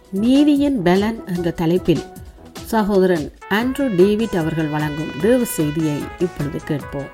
நீதியின் பலன் என்ற தலைப்பில் சகோதரன் ஆண்ட்ரூ டேவிட் அவர்கள் வழங்கும் தேவ செய்தியை இப்பொழுது கேட்போம்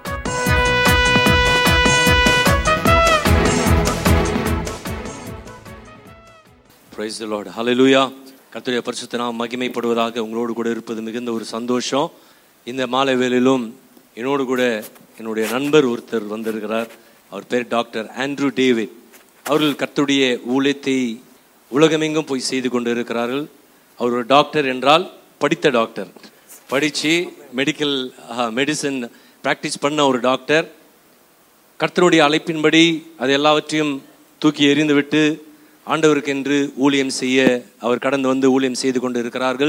பிரைஸ் தி லார்ட் ஹalleluya கர்த்தருடைய பரிசுத்த நாமம் மகிமைப்படுவதாக உங்களோடு கூட இருப்பது மிகுந்த ஒரு சந்தோஷம் இந்த மாலை வேளையிலும் என்னோடு கூட என்னுடைய நண்பர் ஒருத்தர் வந்திருக்கிறார் அவர் பேர் டாக்டர் ஆண்ட்ரூ டேவிட் அவர்கள் கர்த்தருடைய ஊழியத்தை உலகமெங்கும் போய் செய்து கொண்டு இருக்கிறார்கள் அவர் ஒரு டாக்டர் என்றால் படித்த டாக்டர் படித்து மெடிக்கல் மெடிசன் ப்ராக்டிஸ் பண்ண ஒரு டாக்டர் கர்த்தருடைய அழைப்பின்படி அது எல்லாவற்றையும் தூக்கி எறிந்துவிட்டு ஆண்டவருக்கு என்று ஊழியம் செய்ய அவர் கடந்து வந்து ஊழியம் செய்து கொண்டு இருக்கிறார்கள்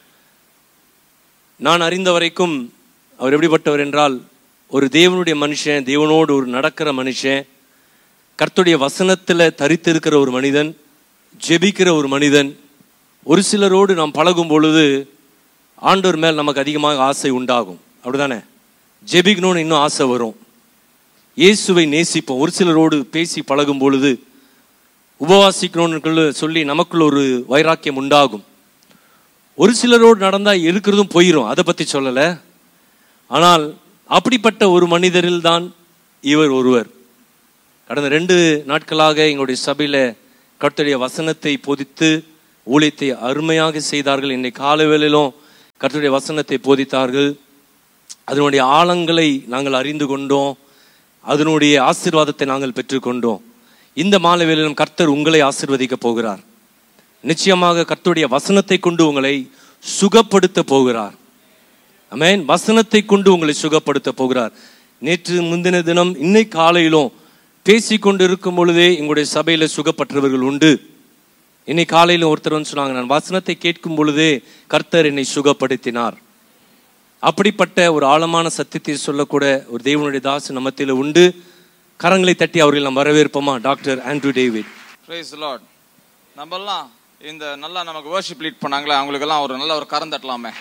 நான் அறிந்த வரைக்கும் அவர் எப்படிப்பட்டவர் என்றால் ஒரு தேவனுடைய மனுஷன் தேவனோடு ஒரு நடக்கிற மனுஷன் கர்த்தருடைய வசனத்தில் தரித்திருக்கிற ஒரு மனிதன் ஜெபிக்கிற ஒரு மனிதன் ஒரு சிலரோடு நாம் பழகும் பொழுது ஆண்டவர் மேல் நமக்கு அதிகமாக ஆசை உண்டாகும் அப்படிதானே ஜெபிக்கணும்னு இன்னும் ஆசை வரும் இயேசுவை நேசிப்போம் ஒரு சிலரோடு பேசி பழகும் பொழுது உபவாசிக்கணும்னு சொல்லி நமக்குள்ள ஒரு வைராக்கியம் உண்டாகும் ஒரு சிலரோடு நடந்தால் இருக்கிறதும் போயிடும் அதை பற்றி சொல்லலை ஆனால் அப்படிப்பட்ட ஒரு மனிதரில் தான் இவர் ஒருவர் கடந்த ரெண்டு நாட்களாக எங்களுடைய சபையில் கர்த்தருடைய வசனத்தை போதித்து ஊழியத்தை அருமையாக செய்தார்கள் இன்னைக்கு காலை வேளையிலும் கர்த்தருடைய வசனத்தை போதித்தார்கள் அதனுடைய ஆழங்களை நாங்கள் அறிந்து கொண்டோம் அதனுடைய ஆசீர்வாதத்தை நாங்கள் பெற்றுக்கொண்டோம் இந்த மாலை வேளையிலும் கர்த்தர் உங்களை ஆசீர்வதிக்க போகிறார் நிச்சயமாக கர்த்தருடைய வசனத்தை கொண்டு உங்களை சுகப்படுத்த போகிறார் அமேன் வசனத்தை கொண்டு உங்களை சுகப்படுத்த போகிறார் நேற்று முந்தின தினம் இன்னை காலையிலும் பேசி கொண்டு இருக்கும் பொழுதே எங்களுடைய சபையில சுகப்பட்டவர்கள் உண்டு இன்னை காலையில ஒருத்தர் வந்து சொன்னாங்க நான் வசனத்தை கேட்கும் பொழுதே கர்த்தர் என்னை சுகப்படுத்தினார் அப்படிப்பட்ட ஒரு ஆழமான சத்தியத்தை சொல்லக்கூட ஒரு தேவனுடைய தாசு நமத்தில உண்டு கரங்களை தட்டி அவர்கள் நாம் வரவேற்போமா doctor Andrew David Price Lord நம்மெல்லாம் இந்த நல்லா நமக்கு வர்ஷிப் லீட் பண்ணாங்களே அவங்களுக்கெல்லாம் ஒரு நல்ல ஒரு கரம் தட்டலாமே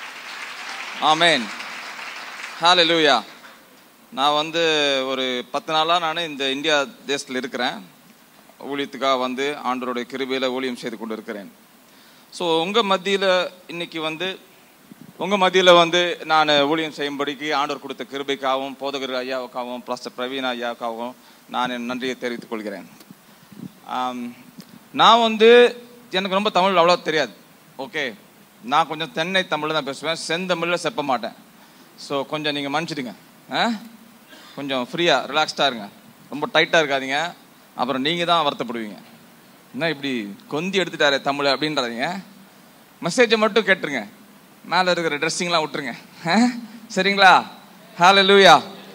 ஆமேன் ஹாலே லூயா நான் வந்து ஒரு பத்து நாளாக நான் இந்த இந்தியா தேசத்தில் இருக்கிறேன் ஊழியத்துக்காக வந்து ஆண்டவருடைய கிருபையில் ஊழியம் செய்து கொண்டு இருக்கிறேன் ஸோ உங்கள் மத்தியில் இன்னைக்கு வந்து உங்கள் மத்தியில் வந்து நான் ஊழியம் செய்யும்படிக்கு ஆண்டவர் கொடுத்த கிருபைக்காகவும் போதகர் ஐயாவுக்காகவும் ப்ளஸ் பிரவீன் ஐயாவுக்காகவும் நான் என் நன்றியை தெரிவித்துக் கொள்கிறேன் ஆம், நான் வந்து எனக்கு ரொம்ப தமிழ் அவ்வளோ தெரியாது ஓகே நான் கொஞ்சம் தென்னை தமிழில் தான் பேசுவேன் செந்தமிழில் செப்ப மாட்டேன் ஸோ கொஞ்சம் நீங்கள் மன்னிச்சிடுங்க ஆ கொஞ்சம் ஃப்ரீயாக ரிலாக்ஸ்டாக இருங்க ரொம்ப டைட்டாக இருக்காதீங்க அப்புறம் நீங்கள் தான் வருத்தப்படுவீங்க என்ன இப்படி கொந்தி எடுத்துட்டாரு தமிழ் அப்படின்றாதீங்க மெசேஜை மட்டும் கேட்டுருங்க மேலே இருக்கிற ட்ரெஸ்ஸிங்லாம் விட்டுருங்க ஆ? சரிங்களா ஹாலே லூயா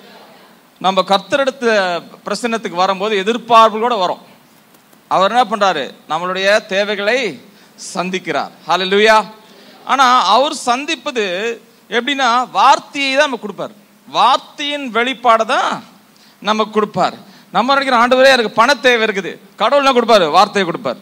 நம்ம கர்த்தரெடுத்த பிரசன்னத்துக்கு வரும்போது எதிர்பார்ப்புகளோட வரும் அவர் என்ன பண்றாரு நம்மளுடைய தேவைகளை சந்திக்கிறார் ஹalleluya ஆனா அவர் சந்திப்பது எப்படின்னா வார்த்தையை தான் நமக்கு கொடுப்பார் வார்த்தையின் வெளிப்பாடை தான் நமக்கு கொடுப்பார் நம்ம நினைக்கிற ஆண்டவரே எனக்கு பண தேவை இருக்குது கடவுள் என்ன கொடுப்பாரு வார்த்தையை கொடுப்பார்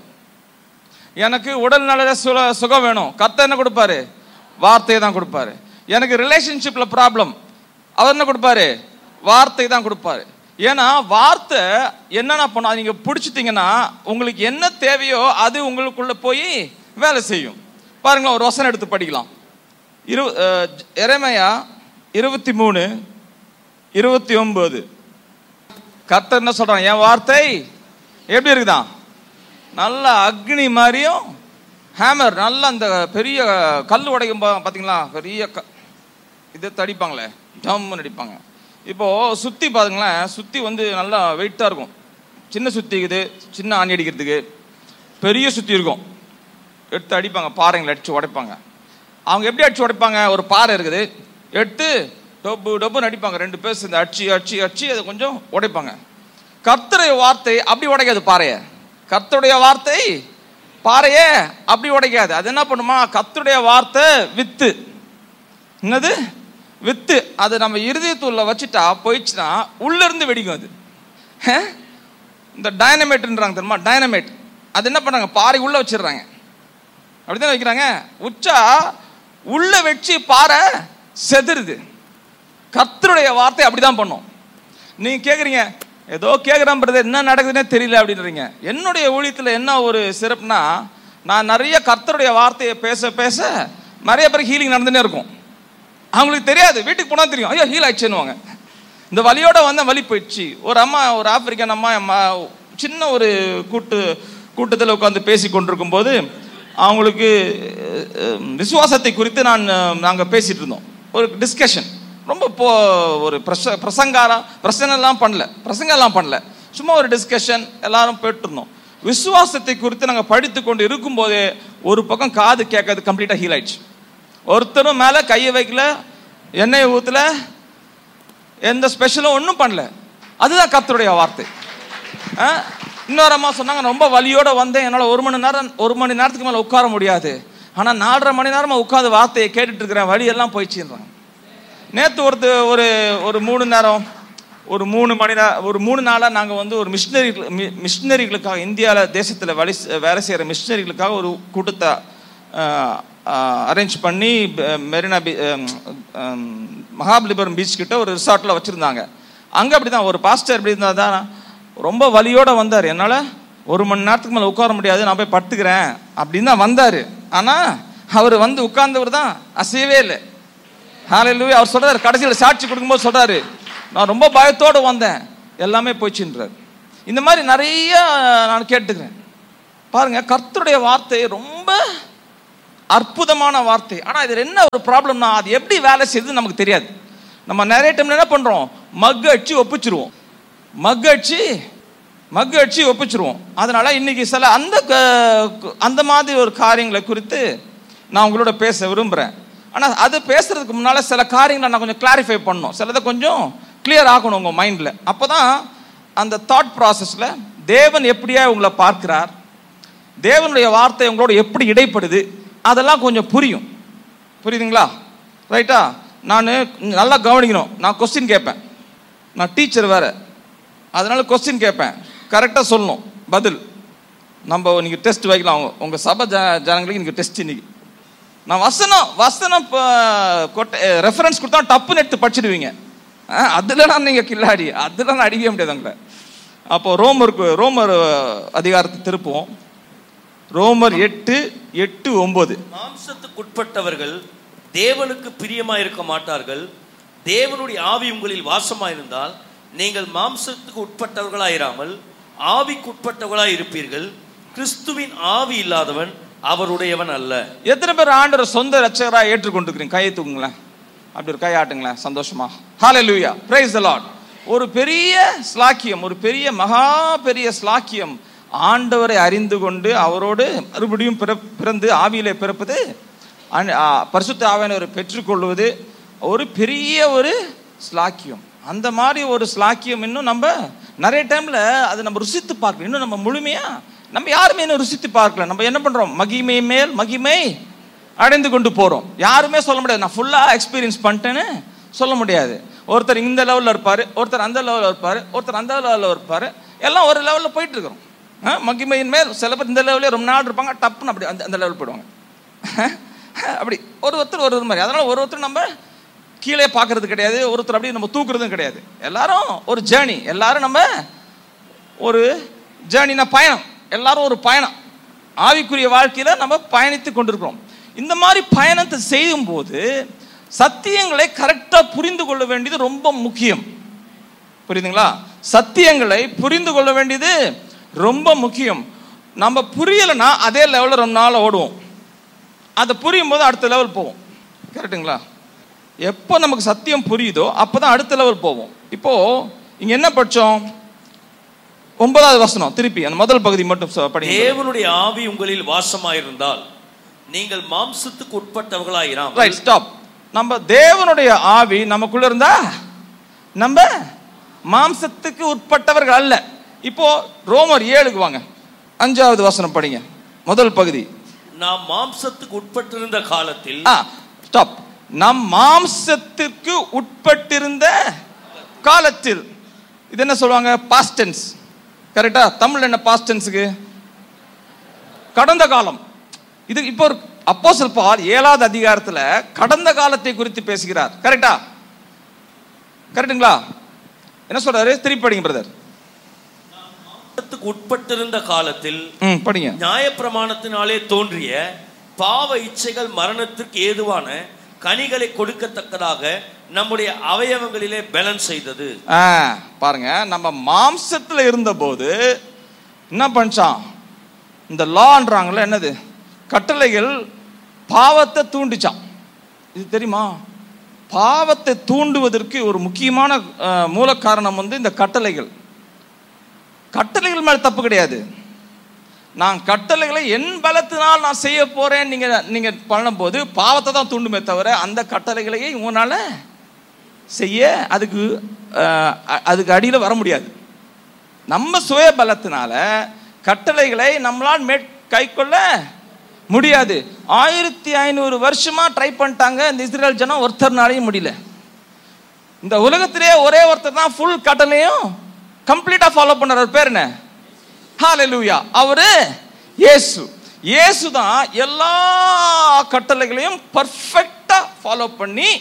எனக்கு உடல் நல சுக சுகம் வேணும் கத்த என்ன கொடுப்பாரு வார்த்தையை தான் கொடுப்பாரு எனக்கு ரிலேஷன்ஷிப்ல ப்ராப்ளம் அவர் என்ன கொடுப்பாரு வார்த்தை தான் கொடுப்பாரு ஏன்னா வார்த்தை என்னென்ன பண்ணா நீங்க பிடிச்சிட்டீங்கன்னா உங்களுக்கு என்ன தேவையோ அது உங்களுக்குள்ள போய் வேலை செய்யும் பாருங்களேன் ஒரு வசனம் எடுத்து படிக்கலாம் இரு எரமையா இருபத்தி மூணு இருபத்தி ஒன்பது கர்த்தர் என்ன சொல்றான் என் வார்த்தை எப்படி இருக்குதான் நல்ல அக்னி மாதிரியும் ஹேமர் நல்ல அந்த பெரிய கல் உடைக்கும் பா- பாத்தீங்களா பெரிய க இதை தடிப்பாங்களே ஜம்முன்னு அடிப்பாங்க இப்போ சுத்தி பாருங்களேன் சுத்தி வந்து நல்லா வெயிட்டா இருக்கும் சின்ன சுத்தி இருக்குது சின்ன ஆணி அடிக்கிறதுக்கு பெரிய சுத்தி இருக்கும் எடுத்து அடிப்பாங்க பாறைங்களை அடிச்சு உடைப்பாங்க அவங்க எப்படி அடிச்சு உடைப்பாங்க ஒரு பாறை இருக்குது எடுத்து டொப்பு டொப்புன்னு அடிப்பாங்க ரெண்டு பேர் சேர்ந்து அடிச்சு அடிச்சு அடிச்சு அதை கொஞ்சம் உடைப்பாங்க கர்த்தருடைய வார்த்தை அப்படி உடைக்காது பாறையை கர்த்தருடைய வார்த்தை பாறையே அப்படி உடைக்காது அது என்ன பண்ணுமா கர்த்தருடைய வார்த்தை வித்து என்னது வித்து அது நம்ம இருதயத்துள்ள வச்சுட்டா போயிடுச்சுன்னா உள்ள இருந்து வெடிக்கும் அது ஹே? இந்த டைனமேட்ன்றாங்க தெரியுமா டைனமேட் அது என்ன பண்ணாங்க பாறை உள்ள வச்சிடுறாங்க அப்படிதானே வைக்கிறாங்க உச்சா உள்ள வச்சு பாறை செதுருது கர்த்தருடைய வார்த்தை அப்படிதான் பண்ணும் நீங்க கேக்குறீங்க ஏதோ கேட்குறேன் பிரதர் என்ன நடக்குதுன்னே தெரியல அப்படின்றீங்க என்னுடைய ஊழியத்தில் என்ன ஒரு சிறப்புனா நான் நிறைய கர்த்தருடைய வார்த்தையை பேச பேச நிறைய பேர் ஹீலிங் நடந்துட்டே இருக்கும் அவங்களுக்கு தெரியாது வீட்டுக்கு போனால் தெரியும் ஐயோ ஹீல் ஆயிடுச்சுன்னுவாங்க இந்த வலியோட வந்த வலி போயிடுச்சு ஒரு அம்மா ஒரு ஆப்பிரிக்கன் அம்மா அம்மா சின்ன ஒரு கூட்டு கூட்டத்தில் உட்காந்து பேசி கொண்டிருக்கும் போது அவங்களுக்கு அஹ், விசுவாசத்தை குறித்து நான் நாங்கள் பேசிட்டு இருந்தோம் ஒரு டிஸ்கஷன் ரொம்ப போ ஒரு பிரச பிரசங்காரா பிரசனெல்லாம் பண்ணல பிரசங்கெல்லாம் பண்ணல சும்மா ஒரு டிஸ்கஷன் எல்லாரும் போயிட்டு இருந்தோம் விசுவாசத்தை குறித்து நாங்கள் படித்து கொண்டு இருக்கும்போதே ஒரு பக்கம் காது கேட்கறது கம்ப்ளீட்டாக ஹீல் ஆயிடுச்சு ஒருத்தரும் மேலே கையை வைக்கல எண்ணெயை ஊற்றல எந்த ஸ்பெஷலும் ஒன்றும் பண்ணல அதுதான் கர்த்தருடைய வார்த்தை ஆ? இன்னொரு அம்மா சொன்னாங்க நான் ரொம்ப வலியோட வந்தேன் என்னால் ஒரு மணி நேரம் ஒரு மணி நேரத்துக்கு மேலே உட்கார முடியாது ஆனால் நாலரை மணி நேரமாக உட்காந்து வார்த்தையை கேட்டுட்டு இருக்கிறேன் வலி எல்லாம் போயிடுச்சுன்றாங்க நேற்று ஒருத்து ஒரு ஒரு மூணு நேரம் ஒரு மூணு மணி நேரம் ஒரு மூணு நாளாக நாங்கள் வந்து ஒரு மிஷினரி மிஷினரிகளுக்காக இந்தியாவில் தேசத்தில் வழி வேலை செய்கிற மிஷினரிகளுக்காக ஒரு கூட்டத்தை அரேஞ்ச் பண்ணி ப- மெரினா பீ அம், அம், மகாபலிபுரம் பீச் கிட்ட ஒரு ரிசார்ட்டில் வச்சுருந்தாங்க அங்கே அப்படி தான் ஒரு பாஸ்டர் எப்படி இருந்தால் தான் ரொம்ப வலியோடு வந்தார் என்னால் ஒரு மணி நேரத்துக்கு மேலே உட்கார முடியாது நான் போய் படுத்துக்கிறேன் அப்படின்னு தான் வந்தார் ஆனால் அவர் வந்து உட்கார்ந்தவர் தான் அசையவே இல்லை ஹalleluya அவர் சொல்றாரு கடைசியில் சாட்சி கொடுக்கும்போது சொல்றாரு நான் ரொம்ப பயத்தோடு வந்தேன் எல்லாமே போச்சுன்றார் இந்த மாதிரி நிறைய நான் கேட்டுக்கிறேன் பாருங்க கர்த்தருடைய வார்த்தை ரொம்ப அற்புதமான வார்த்தை ஆனால் இதில் என்ன ஒரு ப்ராப்ளம்னா அது எப்படி வேலை செய்யுதுன்னு நமக்கு தெரியாது நம்ம நிறைய டைம்ல என்ன பண்ணுறோம் மக்கு அடிச்சு ஒப்பிச்சிருவோம் மக்கு அடிச்சு மக்கு அடிச்சு ஒப்பிச்சிருவோம் அதனால இன்னைக்கு சில அந்த க- அந்த மாதிரி ஒரு காரியங்களை குறித்து நான் உங்களோட பேச விரும்புகிறேன் ஆனால் அது பேசுறதுக்கு முன்னால் சில காரியங்களை நான் கொஞ்சம் கிளாரிஃபை பண்ணணும் சிலதை கொஞ்சம் கிளியர் ஆகணும் உங்கள் மைண்டில் அப்போ தான் அந்த தாட் ப்ராசஸில் தேவன் எப்படியா உங்களை பார்க்கிறார் தேவனுடைய வார்த்தை உங்களோட எப்படி இடைப்படுது அதெல்லாம் கொஞ்சம் புரியும் புரியுதுங்களா ரைட்டா நான் நல்லா கவனிக்கணும் நான் கொஸ்டின் கேட்பேன் நான் டீச்சர் வேற அதனால கொஸ்டின் கேட்பேன் கரெக்டாக சொல்லணும் பதில் நம்ம இன்னைக்கு டெஸ்ட் வைக்கலாம் உங்க- உங்க சபை ஜ ஜனங்களுக்கு இன்னைக்கு டெஸ்ட் இன்னைக்கு நான் வசனம் வசனம் கொட்டை ரெஃபரன்ஸ் கொடுத்தா டப்புன்னு எடுத்து படிச்சிடுவீங்க ஆ, அதுலலாம் நீங்கள் கில்லாடி அதுலாம் அடிக்கவே முடியாது உங்களை அப்போ ரோமருக்கு ரோமர் அதிகாரத்தை திருப்புவோம் ரோமர் எட்டு எட்டு ஒன்பது மாம்சத்துக்குட்பட்டவர்கள் தேவனுக்கு பிரியமாயிருக்க மாட்டார்கள் தேவனுடைய ஆவி உங்களில் வாசமாயிருந்தால் நீங்கள் மாம்சத்துக்கு உட்பட்டவர்களாயிராமல் ஆவிக்கு உட்பட்டவர்களாய் இருப்பீர்கள் கிறிஸ்துவின் ஆவி இல்லாதவன் அவருடையவன் அல்ல எத்தனை பேர் ஆண்டவர் சொந்த ரட்சகராக ஏற்றுக்கொண்டிருக்கிறீங்க கையை தூக்குங்களேன் அப்படி ஒரு கை ஆட்டுங்களேன் சந்தோஷமா ஹalleluya praise the lord ஒரு பெரிய ஸ்லாக்கியம் ஒரு பெரிய மகா பெரிய ஸ்லாக்கியம் ஆண்டவரை அறிந்து கொண்டு அவரோடு மறுபடியும் பிற- பிறந்து ஆவியிலே பிறப்பது அன்- ஆ, பரிசுத்த ஆவியானவரை பெற்றுக்கொள்வது ஒரு பெரிய ஒரு ஸ்லாக்கியம் அந்த மாதிரி ஒரு ஸ்லாக்கியம் இன்னும் நம்ம நிறைய டைம்ல அது நம்ம ருசித்து பார்க்கல இன்னும் நம்ம முழுமையா நம்ம யாருமே இன்னும் ருசித்து பார்க்கல நம்ம என்ன பண்றோம் மகிமை மேல் மகிமை அடைந்து கொண்டு போறோம் யாருமே சொல்ல முடியாது நான் ஃபுல்லா எக்ஸ்பீரியன்ஸ் பண்ணிட்டேன்னு சொல்ல முடியாது ஒருத்தர் இந்த லெவலில் இருப்பார் ஒருத்தர் அந்த லெவலில் இருப்பார் ஒருத்தர் அந்த லெவலில் இருப்பார் எல்லாம் ஒரு லெவலில் போயிட்டு இருக்கிறோம் ஆ, மகிமையின் மேல் சில பேர் இந்த லெவலே ரொம்ப நாள் இருப்பாங்க டப்புன்னு அப்படி அந்த அந்த லெவல் போயிடுவாங்க அப்படி ஒரு ஒருத்தர் ஒரு ஒரு மாதிரி அதனால ஒரு ஒருத்தர் நம்ம கீழே பார்க்கறது கிடையாது ஒருத்தர் அப்படியே நம்ம தூக்குறதும் கிடையாது எல்லாரும் ஒரு ஜேர்னி எல்லாரும் நம்ம ஒரு ஜேர்னினா பயணம் எல்லாரும் ஒரு பயணம் ஆவிக்குரிய வாழ்க்கையில நம்ம பயணித்து கொண்டிருக்கிறோம் இந்த மாதிரி பயணத்தை செய்யும் போது சத்தியங்களை கரெக்டாக புரிந்து கொள்ள வேண்டியது ரொம்ப முக்கியம் புரியுதுங்களா சத்தியங்களை புரிந்து கொள்ள வேண்டியது ரொம்ப முக்கியம் நம்ம புரியலைன்னா அதே லெவலில் ரொம்ப நாள் ஓடுவோம் அதை புரியும் போது அடுத்த லெவல் போவோம் கரெக்டுங்களா எப்போ நமக்கு சத்தியம் புரியுதோ அப்போ தான் அடுத்த லெவல் போவோம் இப்போ இங்க என்ன படிச்சோம் ஒன்பதாவது வசனம் திருப்பி அந்த முதல் பகுதி மட்டும் சொ- படிங்க தேவனுடைய ஆவி உங்களில் வாசமாயிருந்தால் நீங்கள் மாம்சத்துக்கு உட்பட்டவர்களாயிராமல் ரைட் ஸ்டாப் நம்ம தேவனுடைய ஆவி நமக்குள்ள இருந்தா நம்ம மாம்சத்துக்கு உட்பட்டவர்கள் அல்ல இப்போ ரோமர் ஏழுக்கு வாங்க அஞ்சாவது வசனம் படிங்க முதல் பகுதி நாம் மாம்சத்துக்கு உட்பட்டிருந்த காலத்தில் ஆ ஸ்டாப் நம் மாம்சத்திற்கு உட்பட்டிருந்த காலத்தில் இது என்ன சொல்லுவாங்க பாஸ்ட் டென்ஸ் கரெக்டா தமிழ் என்ன பாஸ்ட் டென்ஸுக்கு கடந்த காலம் இது இப்போ ஒரு அப்போஸ்தலர் பால் ஏழாவது அதிகாரத்துல கடந்த காலத்தை குறித்து பேசுகிறார் கரெக்டா கரெக்டுங்களா என்ன சொல்றாரு திருப்பி படிங்க பிரதர் மாம்சத்துக்கு உட்பட்டிருந்த காலத்தில் ம் படிங்க நியாயப்பிரமாணத்தினாலே தோன்றிய பாவ இச்சைகள் மரணத்திற்கு ஏதுவான கனிகளை கொடுக்கத்தக்கதாக நம்முடைய அவயவங்களிலே பலன் செய்தது ஆ பாருங்க நம்ம மாம்சத்தில் இருந்தபோது என்ன பண்ணிச்சான் இந்த லான்றாங்கல்ல என்னது கட்டளைகள் பாவத்தை தூண்டிச்சான் இது தெரியுமா பாவத்தை தூண்டுவதற்கு ஒரு முக்கியமான அஹ், மூல காரணம் வந்து இந்த கட்டளைகள் கட்டளைகள் மேல தப்பு கிடையாது நான் கட்டளைகளை என் பலத்தினால் நான் செய்ய போறேன் நீங்க நீங்க பண்ணும்போது பாவத்தை தான் தூண்டுமே தவிர அந்த கட்டளைகளையே உங்களால செய்ய அதுக்கு அஹ், அ- அதுக்கு அடியில் வர முடியாது நம்ம சுய பலத்தினால கட்டளைகளை நம்மளால் மேற் கைக்கொள்ள முடியாது ஆயிரத்தி ஐநூறு வருஷமா ட்ரை பண்ணிட்டாங்க இந்த இஸ்ரேல் ஜனம் ஒருத்தர்னாலையும் முடியல இந்த உலகத்திலே ஒரே ஒருத்தர் தான் ஃபுல் கட்டளையும் கம்ப்ளீட்டா ஃபாலோ பண்ணார் அவர் பேர் என்ன ஹalleluya அவரு இயேசு இயேசு தான் எல்லா கட்டளைகளையும் பர்ஃபெக்ட்டா ஃபாலோ பண்ணி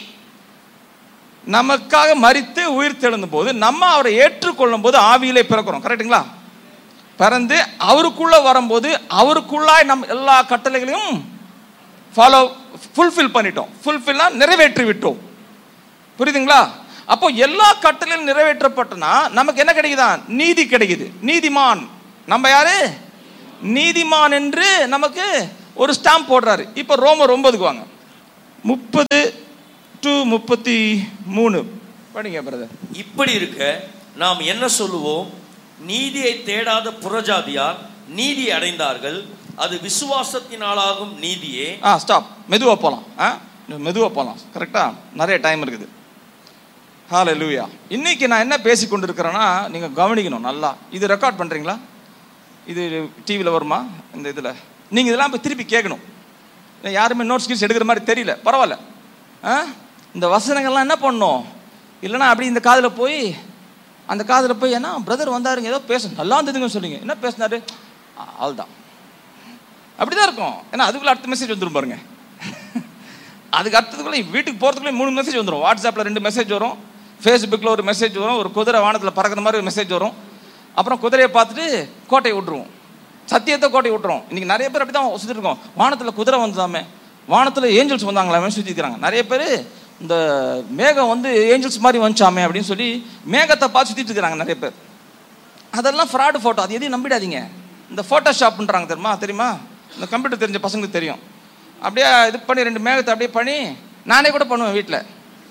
நமக்காக மரித்து உயிர் தெழுந்த போது நம்ம அவரை ஏற்றுக்கொள்ளும் போது ஆவியிலே பிறக்கிறோம் கரெக்ட்டுங்களா பிறந்து அவருக்குள்ள வரும்போது அவருக்குள்ளாய் நம்ம எல்லா கட்டளைகளையும் ஃபாலோ ஃபுல்ஃபில் பண்ணிட்டோம் ஃபுல்ஃபில்னா நிறைவேற்றி விட்டோம் புரியுதுங்களா அப்போ எல்லா கட்டளையும் நிறைவேற்றப்பட்டனா நமக்கு என்ன கிடைக்குதா நீதி கிடைக்குது நீதிமான் நம்ம யாரு நீதிமான் என்று நமக்கு ஒரு ஸ்டாம்ப் போடுறாரு இப்போ ரோமர் ஒன்பதுக்கு வாங்க முப்பது டு முப்பத்தி மூணு படிங்க பிரதர் இப்படி இருக்க நாம் என்ன சொல்லுவோம் நீதியை தேடாத புறஜாதியார் நீதி அடைந்தார்கள் அது விசுவாசத்தினாலாகும் நீதியே ஆ ஸ்டாப் மெதுவாக போகலாம் ஆ மெதுவாக போகலாம் கரெக்டாக நிறைய டைம் இருக்குது ஹால லூயா இன்னைக்கு நான் என்ன பேசி கொண்டிருக்கிறேன்னா நீங்கள் கவனிக்கணும் நல்லா இது ரெக்கார்ட் பண்ணுறீங்களா இது டிவியில் வருமா இந்த இதில் நீங்கள் இதெல்லாம் போய் திருப்பி கேட்கணும் இல்லை யாருமே நோட்ஸ் கீட்ஸ் எடுக்கிற மாதிரி தெரியல பரவாயில்ல ஆ இந்த வசனங்கள்லாம் என்ன பண்ணணும் இல்லைன்னா அப்படி இந்த காதில் போய் அந்த காதில் போய் என்ன பிரதர் வந்தாருங்க ஏதோ பேச நல்லா இருந்ததுங்க சொல்லுங்க என்ன பேசினாரு ஆள் தான் அப்படிதான் இருக்கும் ஏன்னா அதுக்குள்ள அடுத்த மெசேஜ் வந்துரும் பாருங்க அதுக்கு அடுத்ததுக்குள்ள வீட்டுக்கு போகிறதுக்குள்ளே மூணு மெசேஜ் வந்துடும் வாட்ஸ்அப்பில் ரெண்டு மெசேஜ் வரும் ஃபேஸ்புக்கில் ஒரு மெசேஜ் வரும் ஒரு குதிரை வானத்தில் பறக்கிற மாதிரி ஒரு மெசேஜ் வரும் அப்புறம் குதிரையை பார்த்துட்டு கோட்டையை விட்டுருவோம் சத்தியத்தை கோட்டையை விட்டுரும் இன்னைக்கு நிறைய பேர் அப்படி தான் சுற்றிட்டு இருக்கோம் வானத்தில் குதிரை வந்ததாமே வானத்தில் ஏஞ்சல்ஸ் வந்தாங்களாமே சுற்றிக்கிறாங்க நிறைய பேர் இந்த மேகம் வந்து ஏஞ்சல்ஸ் மாதிரி வந்துச்சாமே அப்படின்னு சொல்லி மேகத்தை பார்த்து சுற்றிட்டு இருக்கிறாங்க நிறைய பேர் அதெல்லாம் ஃப்ராடு ஃபோட்டோ அது எதையும் நம்பிடாதீங்க இந்த ஃபோட்டோஷாப்ன்றாங்க தெரியுமா தெரியுமா இந்த கம்ப்யூட்டர் தெரிஞ்ச பசங்களுக்கு தெரியும் அப்படியே இது பண்ணி ரெண்டு மேகத்தை அப்படியே பண்ணி நானே கூட பண்ணுவேன் வீட்டில்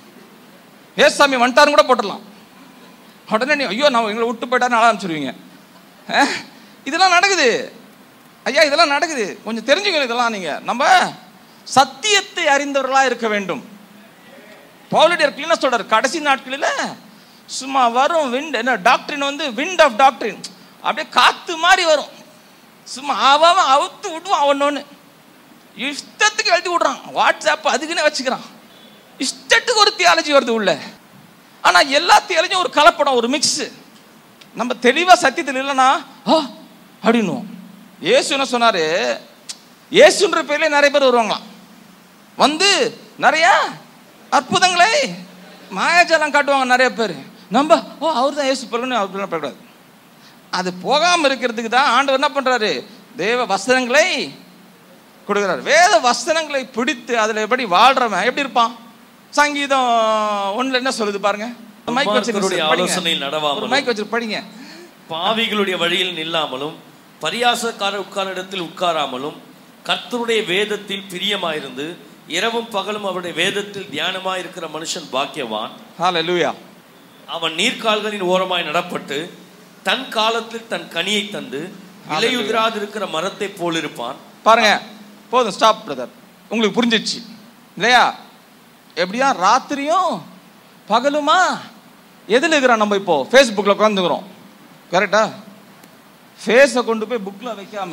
ஏசாமி வந்துட்டாரும் கூட போட்டுடலாம் உடனே நீ ஐயோ நான் எங்களை விட்டு போயிட்டாருன்னு அழ ஆரம்பிச்சிருவீங்க அஹ், இதெல்லாம் நடக்குது ஐயா இதெல்லாம் நடக்குது கொஞ்சம் தெரிஞ்சுக்கணும் இதெல்லாம் நீங்கள் நம்ம சத்தியத்தை அறிந்தவர்களாக இருக்க வேண்டும் பவுலடியர் கிளீனர் சொல்றாரு கடைசி நாட்களில் சும்மா வரும் விண்ட் என்ன டாக்டரின் வந்து விண்ட் ஆஃப் டாக்டரின் அப்படியே காத்து மாதிரி வரும் சும்மா அவன் அவுத்து விடுவான் ஒன்று இஷ்டத்துக்கு எழுதி விடுறான் வாட்ஸ்அப் அதுக்குன்னே வச்சுக்கிறான் இஷ்டத்துக்கு ஒரு தியாலஜி வருது உள்ள ஆனா எல்லா தியாலஜியும் ஒரு கலப்படம் ஒரு மிக்ஸ் நம்ம தெளிவா சத்தியத்தில் இல்லைன்னா ஆ அப்படின்னுவோம் இயேசு என்ன சொன்னாரு இயேசுன்ற பேர்ல நிறைய பேர் வருவாங்களாம் வந்து நிறைய அற்புதங்களை மாயாஜாலம் காட்டுவாங்க நிறைய பேர் நம்ம ஓ அவர் தான் ஏசு பிறகுன்னு அப்படிலாம் போகக்கூடாது அது போகாமல் இருக்கிறதுக்கு தான் ஆண்டவர் என்ன பண்ணுறாரு தேவ வஸ்திரங்களை கொடுக்குறாரு வேத வஸ்திரங்களை பிடித்து அதில் எப்படி வாழ்றவன் எப்படி இருப்பான் சங்கீதம் ஒண்ணுல என்ன சொல்லுது பாருங்க மைக் துன்மார்க்கருடைய வச்சு ஆலோசனையில் நடவாமலும். மைக் வச்சு படிங்க பாவிகளுடைய வழியில் நில்லாமலும் பரியாசக்காரர் உட்கார்ந்த இடத்தில் உட்காராமலும் கர்த்தருடைய வேதத்தில் பிரியமாயிருந்து இரவும் பகலும் அவருடைய வேதத்தில் தியானமாயிருக்கிற மனுஷன் பாக்கியவான் ஹalleluya அவன் நீர்க்கால்களின் ஓரமாய் நடப்பட்டு தன் காலத்தில் தன் கனியை தந்து இலையுதிராதிருக்கிற மரத்தை போல் இருப்பான் பாருங்க போதும் ஸ்டாப் பிரதர் உங்களுக்கு புரிஞ்சிச்சு இல்லையா எப்படியா ராத்திரியும் பகலுமா எதில் இருக்கிறோம் நம்ம இப்போ ஃபேஸ்புக்கில் உட்காந்துக்கிறோம் கரெக்டா ஃபேஸை கொண்டு போய் புக்கில் வைக்காம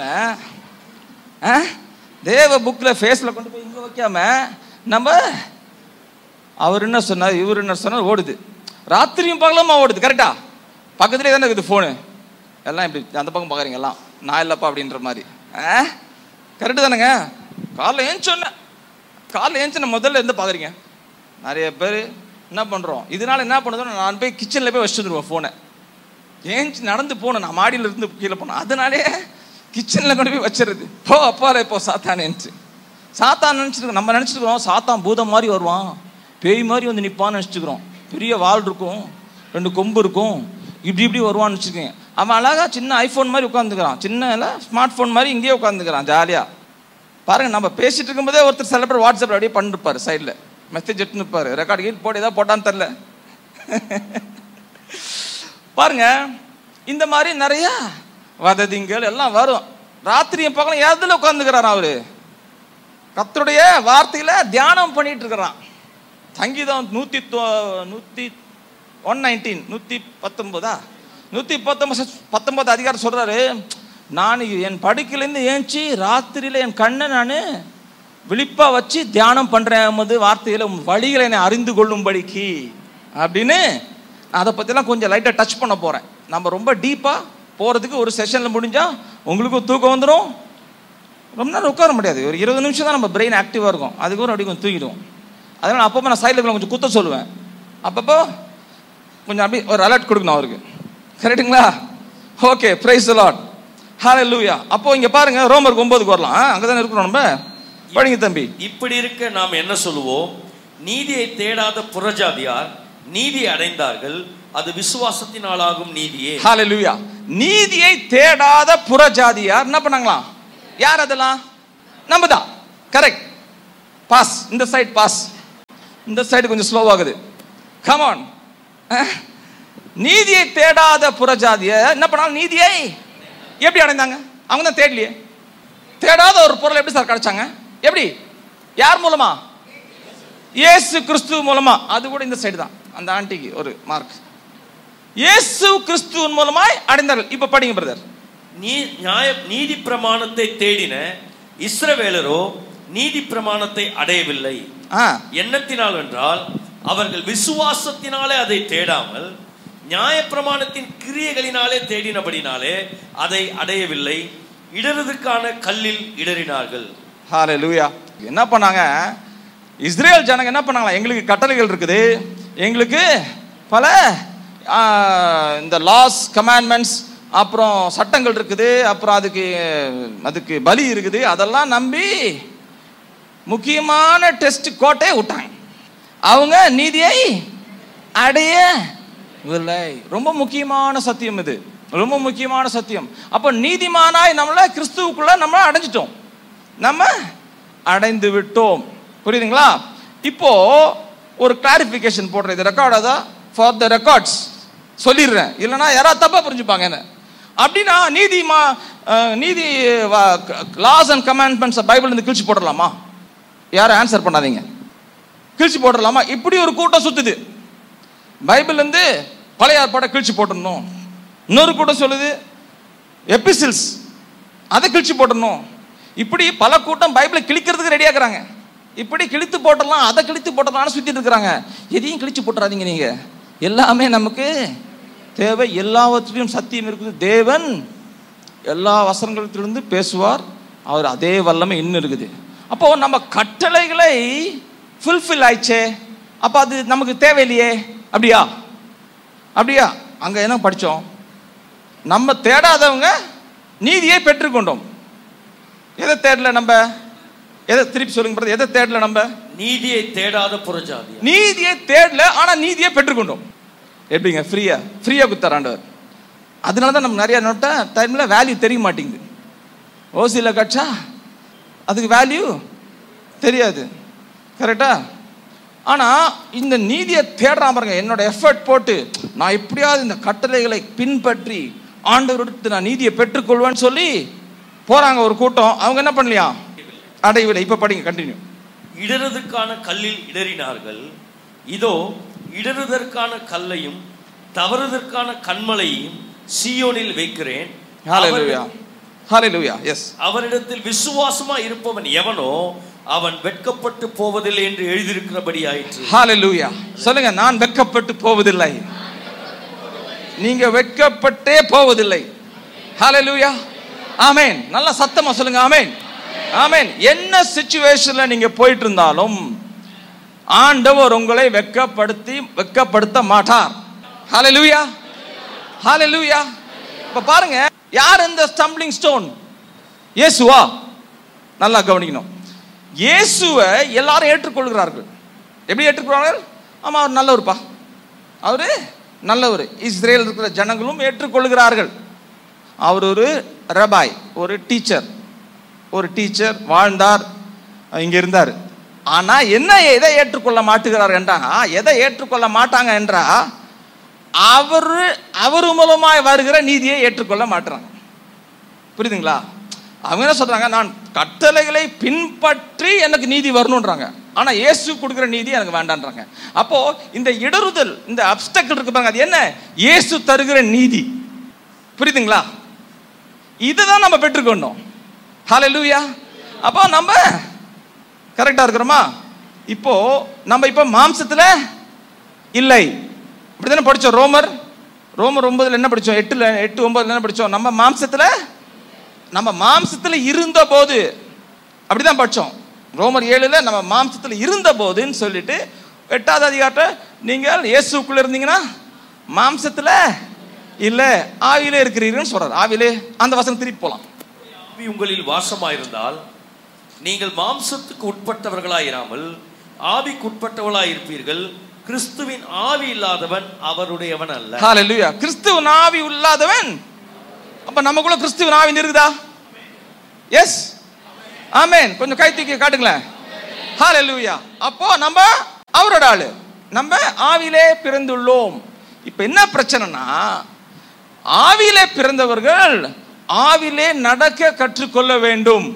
ஆ? தேவ புக்கில் ஃபேஸில் கொண்டு போய் இங்கே வைக்காம நம்ம அவர் என்ன சொன்னார் இவர் என்ன சொன்னார் ஓடுது ராத்திரியும் பகலுமா ஓடுது கரெக்டா பக்கத்துலேயே தானே இருக்குது ஃபோனு எல்லாம் இப்படி அந்த பக்கம் பார்க்குறீங்க எல்லாம் நான் இல்லைப்பா அப்படின்ற மாதிரி ஆ கரெக்டு தானேங்க காலைல ஏஞ்சோன்ன காலைல ஏஞ்சோன்ன முதல்ல இருந்து பார்க்குறீங்க நிறைய பேர் என்ன பண்ணுறோம் இதனால என்ன பண்ணுறோம் நான் போய் கிச்சனில் போய் வச்சுட்டு வந்துருவேன் ஃபோனை ஏஞ்சி நடந்து போகணும் நான் மாடியில இருந்து கீழே போனேன் அதனாலே கிச்சனில் கொண்டு போய் வச்சிருது போ அப்பாலே போ சாத்தானேன்ட்டு சாத்தான் நினச்சிருக்கோம் நம்ம நினச்சிருக்கிறோம் சாத்தான் பூதம் மாதிரி வருவான் பேய் மாதிரி வந்து நிற்பான்னு நினச்சிருக்கிறோம் பெரிய வால் இருக்கும் ரெண்டு கொம்பு இருக்கும் இப்படி இப்படி வருவான்னு வச்சுருக்கேன் அவன் அழகா சின்ன ஐஃபோன் மாதிரி உட்காந்துக்கிறான் சின்ன ஸ்மார்ட் ஃபோன் மாதிரி இங்கேயே உட்காந்துக்கிறான் ஜாலியாக பாருங்க நம்ம பேசிட்டு இருக்கும்போதே ஒருத்தர் சில பேர் வாட்ஸ்அப்பில் அப்படியே பண்ணிருப்பாரு சைடில் மெசேஜ் எடுத்துருப்பாரு ரெக்கார்டு கீழ் போட்டு ஏதாவது போட்டான்னு தெரில பாருங்க இந்த மாதிரி நிறைய வததிங்கள் எல்லாம் வரும் ராத்திரியும் பகலும் எதில் உட்காந்துக்கிறான் அவரு கர்த்தருடைய வார்த்தையில தியானம் பண்ணிட்டு இருக்கிறான் சங்கீதம் நூத்தி தொ- நூத்தி ஒன் நைன்டீன் நூத்தி பத்தொன்பதா நூத்தி பத்தொன்பது பத்தொன்பது அதிகாரம் சொல்றாரு நான் என் படுக்கையிலேருந்து ஏஞ்சி ராத்திரியில என் கண்ணை நான் விழிப்பா வச்சு தியானம் பண்றேன் உமது வார்த்தையில உம் வழிகளை என்னை அறிந்து கொள்ளும்படிக்கு அப்படின்னு நான் அதை பற்றிலாம் கொஞ்சம் லைட்டாக டச் பண்ண போகிறேன் நம்ம ரொம்ப டீப்பாக போகிறதுக்கு ஒரு செஷனில் முடிஞ்சால் உங்களுக்கும் தூக்கம் வந்துடும் ரொம்ப நேரம் உட்கார முடியாது ஒரு இருபது நிமிஷம் தான் நம்ம பிரெயின் ஆக்டிவாக இருக்கும் அதுக்கப்புறம் அப்படி கொஞ்சம் தூங்கிடுவோம் அதனால் அப்பப்போ நான் சைடில் கொஞ்சம் குத்த சொல்லுவேன் அப்பப்போ கொஞ்சம் அப்படி ஒரு அலர்ட் கொடுக்கணும் அவருக்கு கரெக்டுங்களா ஓகே ப்ரைஸ் லாட் ஹாலே லூயா அப்போ இங்கே பாருங்க ரோமருக்கு ஒன்பதுக்கு வரலாம் அங்கே தானே இருக்கிறோம் நம்ம படிங்க தம்பி இப்படி இருக்க நாம் என்ன சொல்லுவோம் நீதியை தேடாத புறஜாதியார் நீதி அடைந்தார்கள் அது விசுவாசத்தினாலாகும் நீதியே ஹாலே லூயா நீதியை தேடாத புறஜாதியார் என்ன பண்ணாங்களாம் யார் அதெல்லாம் நம்ம தான் கரெக்ட் பாஸ் இந்த சைடு பாஸ் இந்த சைடு கொஞ்சம் ஸ்லோவாகுது கமான் நீதியை தேடாத புறஜாதிய என்ன பண்ணாலும் நீதியை எப்படி அடைந்தாங்க அவங்க தான் தேடலையே தேடாத ஒரு பொருள் எப்படி சார் கிடைச்சாங்க எப்படி யார் மூலமா இயேசு கிறிஸ்து மூலமா அது கூட இந்த சைடு தான் அந்த ஆண்டிக்கு ஒரு மார்க் இயேசு கிறிஸ்துவின் மூலமாய் அடைந்தார்கள் இப்ப படிங்க பிரதர் நீ நியாய நீதி பிரமாணத்தை தேடின இஸ்ரவேலரோ நீதி பிரமாணத்தை அடையவில்லை ஆ எண்ணத்தினால் என்றால் அவர்கள் விசுவாசத்தினாலே அதை தேடாமல் நியாயப்பிரமாணத்தின் கிரியைகளினாலே தேடினபடினாலே அதை அடையவில்லை இடறுவதற்கான கல்லில் இடறினார்கள் ஹாலே லூயா என்ன பண்ணாங்க இஸ்ரேல் ஜனங்க என்ன பண்ணாங்களா எங்களுக்கு கட்டளைகள் இருக்குது எங்களுக்கு பல ஆ, இந்த லாஸ் கமாண்ட்மெண்ட்ஸ் அப்புறம் சட்டங்கள் இருக்குது அப்புறம் அதுக்கு அதுக்கு பலி இருக்குது அதெல்லாம் நம்பி முக்கியமான டெஸ்ட் கோட்டை விட்டாங்க அவங்க நீதியை அடையவில்லை ரொம்ப முக்கியமான சத்தியம் இது ரொம்ப முக்கியமான சத்தியம் அப்போ நீதிமானாய் நம்மள கிறிஸ்துவுக்குள்ள நம்ம அடைஞ்சிட்டோம் நம்ம அடைந்து விட்டோம் புரியுதுங்களா இப்போ ஒரு கிளாரிஃபிகேஷன் போடுறேன் இது ரெக்கார்ட் அதான் ஃபார் த ரெக்கார்ட்ஸ் சொல்லிடுறேன் இல்லைன்னா யாராவது தப்பா புரிஞ்சுப்பாங்க என்ன அப்படின்னா நீதி மா அஹ், நீதி லாஸ் அண்ட் கமாண்ட்மெண்ட்ஸ் பைபிள் இருந்து கிழிச்சு போடலாமா யாரும் ஆன்சர் பண்ணாதீங்க கிழிச்சு போட்டுடலாமா இப்படி ஒரு கூட்டம் சுத்துது பைபிள் இருந்து பழைய ஏற்பாடை கிழிச்சு போட்டுடணும் இன்னொரு கூட்டம் சொல்லுது எபிசில்ஸ் அதை கிழிச்சு போட்டுடணும் இப்படி பல கூட்டம் பைபிளை கிழிக்கிறதுக்கு ரெடியாக்குறாங்க இப்படி கிழித்து போட்டலாம் அதை கிழித்து போட்டலாம்னு சுத்திட்டு இருக்கிறாங்க எதையும் கிழிச்சு போட்டுறாதீங்க நீங்க எல்லாமே நமக்கு தேவை எல்லாவற்றிலும் சத்தியம் இருக்குது தேவன் எல்லா வசனங்களிலிருந்து பேசுவார் அவர் அதே வல்லமை இன்னும் இருக்குது அப்போ நம்ம கட்டளைகளை ஃபுல்ஃபில் ஆயிடுச்சே அப்போ அது நமக்கு தேவையில்லையே அப்படியா அப்படியா அங்க என்ன படிச்சோம் நம்ம தேடாதவங்க நீதியை பெற்றுக்கொண்டோம் எதை தேடல நம்ம எதை திருப்பி சொல்லுங்க brother, எதை தேடல நம்ம நீதியை தேடாத புறஜாதியார் நீதியை தேடல ஆனா நீதியை பெற்றுக்கொண்டோம் எப்படிங்க ஃப்ரீயா ஃப்ரீயா குத்தார் ஆண்டவர் அதனால தான் நமக்கு நிறைய நோட்ட டைம்ல வேல்யூ தெரிய மாட்டேங்குது ஓசியில் கட்சா அதுக்கு வேல்யூ தெரியாது கரெக்டா ஆனா இந்த நீதியை தேடுறான் பாருங்க என்னோட எஃபர்ட் போட்டு நான் எப்படியாவது இந்த கட்டளைகளை பின்பற்றி ஆண்டவரிடத்து நான் நீதியை பெற்றுக்கொள்வேன்னு சொல்லி போறாங்க ஒரு கூட்டம் அவங்க என்ன பண்ணலையா அடையவில்லை இப்ப படிங்க கண்டினியூ இடறுவதற்கான கல்லில் இடறினார்கள் இதோ இடறுவதற்கான கல்லையும் தவறுதற்கான கண்மலையும் சீயோனில் வைக்கிறேன் ஹalleluya ஹalleluya எஸ் அவரிடத்தில் விசுவாசமா இருப்பவன் எவனோ அவன் வெட்கப்பட்டு போவதில்லை என்று எழுதியிருக்கிறபடி ஆயிற்று ஹalleluya சொல்லுங்க நான் வெட்கப்பட்டு போவதில்லை நீங்க வெட்கப்பட்டே போவதில்லை ஹalleluya ஆமென் நல்ல சத்தமா சொல்லுங்க ஆமென் ஆமென் என்ன சிச்சுவேஷன்ல நீங்க போயிட்டு இருந்தாலும் ஆண்டவர் உங்களை வெட்கப்படுத்தி வெட்கப்படுத்த மாட்டார் ஹalleluya ஹalleluya இப்ப பாருங்க யார் இந்த ஸ்டம்பிளிங் ஸ்டோன் இயேசுவா நல்லா கவனிக்கணும் இயேசுவை எல்லாரும் ஏற்றுக்கொள்கிறார்கள் எப்படி ஏற்றுக்கொள்கிறார்கள் ஆமா அவர் நல்லவர்ப்பா அவரு நல்லவர் இஸ்ரேல் இருக்கிற ஜனங்களும் ஏற்றுக்கொள்கிறார்கள் அவர் ஒரு ரபாய் ஒரு டீச்சர் ஒரு டீச்சர் வாழ்ந்தார் இங்க இருந்தார் ஆனா என்ன எதை ஏற்றுக்கொள்ள மாட்டுகிறார் என்றா எதை ஏற்றுக்கொள்ள மாட்டாங்க என்றா அவரு அவர் மூலமாய் வருகிற நீதியை ஏற்றுக்கொள்ள மாட்டுறாங்க புரியுதுங்களா அவங்க என்ன சொல்றாங்க நான் கட்டளைகளை பின்பற்றி எனக்கு நீதி வரணுன்றாங்க ஆனா இயேசு கொடுக்குற நீதி எனக்கு வேண்டான்றாங்க அப்போ இந்த இடறுதல் இந்த அப்டக்கல் இருக்கு பாருங்க அது என்ன இயேசு தருகிற நீதி புரியுதுங்களா இதுதான் நம்ம பெற்றுக்கொண்டோம் ஹalleluya அப்போ நம்ம கரெக்டா இருக்கிறோமா இப்போ நம்ம இப்போ மாம்சத்துல இல்லை இப்படிதானே படிச்சோம் ரோமர் ரோமர் ஒன்பதுல என்ன படிச்சோம் எட்டுல எட்டு ஒன்பதுல என்ன படிச்சோம் நம்ம மாம்சத்துல நம்ம மாம்சத்துல இருந்த போது அப்படிதான் படிச்சோம் ரோமர் ஏழுல நம்ம மாம்சத்துல இருந்த போதுன்னு சொல்லிட்டு எட்டாவது அதிகாரத்தை நீங்கள் இயேசுக்குள்ள இருந்தீங்கன்னா மாம்சத்துல இல்ல ஆவியிலே இருக்கிறீர்கள்னு சொல்றாரு ஆவியிலே அந்த வசனம் திருப்பி போலாம் ஆவி உங்களில் வாசமாயிருந்தால் நீங்கள் மாம்சத்துக்கு உட்பட்டவர்களாயிராமல் ஆவிக்கு உட்பட்டவர்களாய் இருப்பீர்கள் கிறிஸ்துவின் ஆவி இல்லாதவன் அவருடையவன் அல்ல ஹalleluya கிறிஸ்துவின் ஆவி இல்லாதவன் அப்ப நமக்குள்ள கிறிஸ்துவின் ஆவி இருக்குதா எஸ் ஆமென் கொஞ்சம் கை தூக்கி காட்டுங்களேன் ஹalleluya அப்போ நம்ம அவரோட ஆளு நம்ம ஆவியிலே பிறந்துள்ளோம் இப்ப என்ன பிரச்சனைனா ஆவியிலே பிறந்தவர்கள் ஆவிலே நடக்க கற்றுக்கொள்ள வேண்டும்